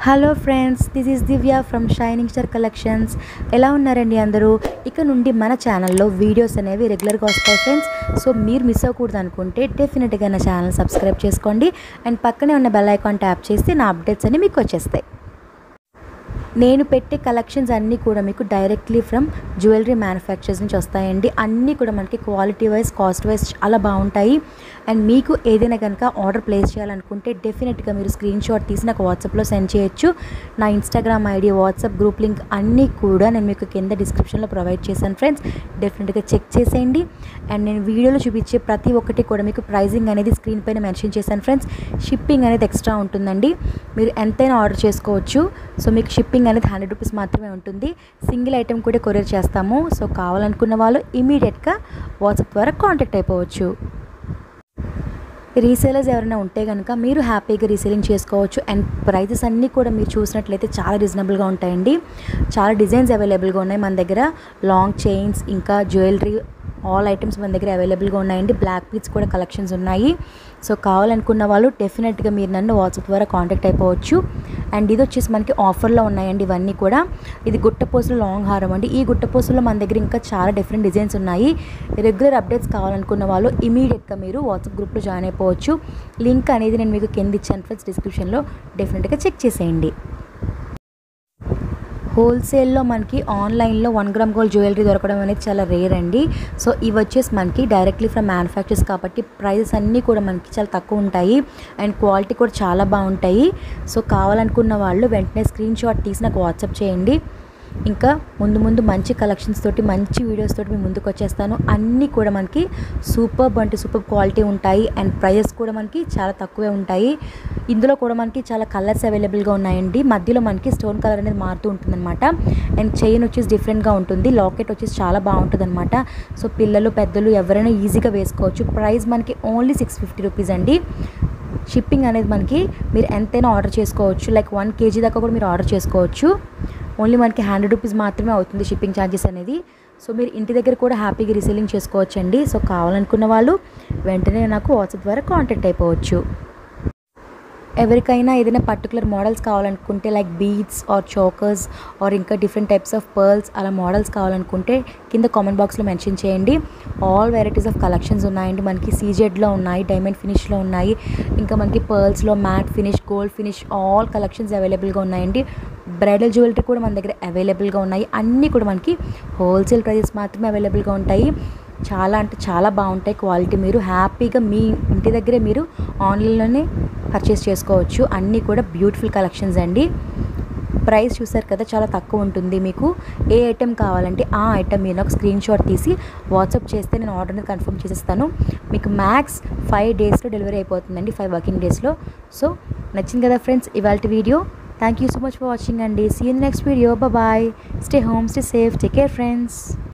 hello friends this is Divya from shining star collections ఎలా ఉన్నారండి అందరూ ఇక నుండి మన ఛానల్లో వీడియోస్ అనేవి రెగ్యులర్గా వస్తాయి ఫ్రెండ్స్ సో మీరు మిస్ అవ్వకూడదు అనుకుంటే డెఫినెట్గా నా ఛానల్ సబ్స్క్రైబ్ చేసుకోండి అండ్ పక్కనే ఉన్న బెల్ ఐకాన్ ట్యాప్ చేస్తే నా అప్డేట్స్ అన్ని మీకు వచ్చేస్తాయి నేను పెట్టే కలెక్షన్స్ అన్నీ కూడా మీకు డైరెక్ట్లీ ఫ్రమ్ జ్యువెలరీ మ్యానుఫ్యాక్చర్స్ నుంచి వస్తాయండి అన్నీ కూడా మనకి క్వాలిటీ వైజ్ కాస్ట్ వైజ్ చాలా బాగుంటాయి అండ్ మీకు ఏదైనా కనుక ఆర్డర్ ప్లేస్ చేయాలనుకుంటే డెఫినెట్గా మీరు స్క్రీన్ షాట్ తీసి నాకు వాట్సాప్లో సెండ్ చేయొచ్చు నా Instagram ID WhatsApp group link అన్నీ కూడా నేను మీకు కింద డిస్క్రిప్షన్లో ప్రొవైడ్ చేశాను ఫ్రెండ్స్ డెఫినెట్గా చెక్ చేసేయండి అండ్ నేను వీడియోలో చూపించే ప్రతి ఒక్కటి కూడా మీకు ప్రైజింగ్ అనేది స్క్రీన్ పైన మెన్షన్ చేశాను ఫ్రెండ్స్ షిప్పింగ్ అనేది ఎక్స్ట్రా ఉంటుందండి మీరు ఎంతైనా ఆర్డర్ చేసుకోవచ్చు సో మీకు షిప్పింగ్ అనేది హండ్రెడ్ రూపీస్ మాత్రమే ఉంటుంది సింగిల్ ఐటెం కూడా కొరియర్ చేస్తాము సో కావాలనుకున్న వాళ్ళు ఇమీడియట్గా వాట్సాప్ ద్వారా కాంటాక్ట్ అయిపోవచ్చు రీసేలర్స్ ఎవరైనా ఉంటే కనుక మీరు హ్యాపీగా రీసేలింగ్ చేసుకోవచ్చు అండ్ ప్రైజెస్ అన్నీ కూడా మీరు చూసినట్లయితే చాలా రీజనబుల్గా ఉంటాయండి చాలా డిజైన్స్ అవైలబుల్గా ఉన్నాయి మన దగ్గర లాంగ్ చైన్స్ ఇంకా జ్యువెలరీ ఆల్ ఐటమ్స్ మన దగ్గర అవైలబుల్గా ఉన్నాయండి బ్లాక్ పీట్స్ కూడా కలెక్షన్స్ ఉన్నాయి సో కావాలనుకున్న వాళ్ళు డెఫినెట్గా మీరు నన్ను వాట్సాప్ ద్వారా కాంటాక్ట్ అయిపోవచ్చు అండ్ ఇది వచ్చేసి మనకి ఆఫర్లో ఉన్నాయండి ఇవన్నీ కూడా ఇది గుట్టపోసలు లాంగ్ హారం అండి ఈ గుట్టపోసలో మన దగ్గర ఇంకా చాలా డిఫరెంట్ డిజైన్స్ ఉన్నాయి రెగ్యులర్ అప్డేట్స్ కావాలనుకున్న వాళ్ళు ఇమీడియట్గా మీరు వాట్సాప్ గ్రూప్లో జాయిన్ అయిపోవచ్చు లింక్ అనేది నేను మీకు కింద ఇచ్చాను ఫ్రెండ్స్ డిస్క్రిప్షన్లో డెఫినెట్గా చెక్ చేసేయండి హోల్సేల్లో మనకి ఆన్లైన్లో వన్ గ్రామ్ గోల్డ్ జ్యువెలరీ దొరకడం అనేది చాలా రేర్ అండి సో ఇవి వచ్చేసి మనకి డైరెక్ట్లీ ఫ్రమ్ మ్యానుఫ్యాక్చర్స్ కాబట్టి ప్రైజెస్ అన్నీ కూడా మనకి చాలా తక్కువ ఉంటాయి అండ్ క్వాలిటీ కూడా చాలా బాగుంటాయి సో కావాలనుకున్న వాళ్ళు వెంటనే స్క్రీన్ షాట్ తీసి నాకు వాట్సాప్ చేయండి ఇంకా ముందు ముందు మంచి కలెక్షన్స్ తోటి మంచి వీడియోస్ తోటి మీ ముందుకు వచ్చేస్తాను అన్నీ కూడా మనకి సూపర్ అంటే సూపర్ క్వాలిటీ ఉంటాయి అండ్ ప్రైజెస్ కూడా మనకి చాలా తక్కువే ఉంటాయి ఇందులో కూడా మనకి చాలా కలర్స్ అవైలబుల్గా ఉన్నాయండి మధ్యలో మనకి స్టోన్ కలర్ అనేది మారుతూ ఉంటుందన్నమాట అండ్ చైన్ వచ్చేసి డిఫరెంట్గా ఉంటుంది లాకెట్ వచ్చేసి చాలా బాగుంటుంది అనమాట సో పిల్లలు పెద్దలు ఎవరైనా ఈజీగా వేసుకోవచ్చు ప్రైస్ మనకి ఓన్లీ సిక్స్ ఫిఫ్టీ రూపీస్ అండి షిప్పింగ్ అనేది మనకి మీరు ఎంతైనా ఆర్డర్ చేసుకోవచ్చు లైక్ వన్ కేజీ దాకా కూడా మీరు ఆర్డర్ చేసుకోవచ్చు ఓన్లీ మనకి హండ్రెడ్ రూపీస్ మాత్రమే అవుతుంది షిప్పింగ్ ఛార్జెస్ అనేది సో మీరు ఇంటి దగ్గర కూడా హ్యాపీగా రీసేలింగ్ చేసుకోవచ్చండి సో కావాలనుకున్న వాళ్ళు వెంటనే నాకు వాట్సాప్ ద్వారా కాంటాక్ట్ అయిపోవచ్చు ఎవరికైనా ఏదైనా పర్టికులర్ మోడల్స్ కావాలనుకుంటే like beads or chokers or ఇంకా డిఫరెంట్ టైప్స్ ఆఫ్ పర్ల్స్ అలా మోడల్స్ కావాలనుకుంటే కింద కామెంట్ బాక్స్లో మెన్షన్ చేయండి ఆల్ వెరైటీస్ ఆఫ్ కలెక్షన్స్ ఉన్నాయండి మనకి సీజెడ్లో ఉన్నాయి డైమండ్ ఫినిష్లో ఉన్నాయి ఇంకా మనకి పర్ల్స్లో matt finish gold finish all collections అవైలబుల్గా ఉన్నాయండి బ్రైడల్ జ్యువెలరీ కూడా మన దగ్గర అవైలబుల్గా ఉన్నాయి అన్నీ కూడా మనకి హోల్సేల్ ప్రైజెస్ మాత్రమే అవైలబుల్గా ఉంటాయి చాలా అంటే చాలా బాగుంటాయి క్వాలిటీ మీరు హ్యాపీగా మీ ఇంటి దగ్గరే మీరు ఆన్లైన్లోనే పర్చేస్ చేసుకోవచ్చు అన్నీ కూడా బ్యూటిఫుల్ కలెక్షన్స్ అండి ప్రైస్ చూసారు కదా చాలా తక్కువ ఉంటుంది మీకు ఏ ఐటెం కావాలంటే ఆ ఐటెం మీరు నాకు స్క్రీన్ షాట్ తీసి వాట్సాప్ చేస్తే నేను ఆర్డర్ని కన్ఫర్మ్ చేసేస్తాను మీకు మ్యాక్స్ ఫైవ్ డేస్లో డెలివరీ అయిపోతుందండి ఫైవ్ వర్కింగ్ డేస్లో సో నచ్చింది కదా ఫ్రెండ్స్ ఇవాళ video thank you so much for watching అండి see in next video bye stay home stay safe take care friends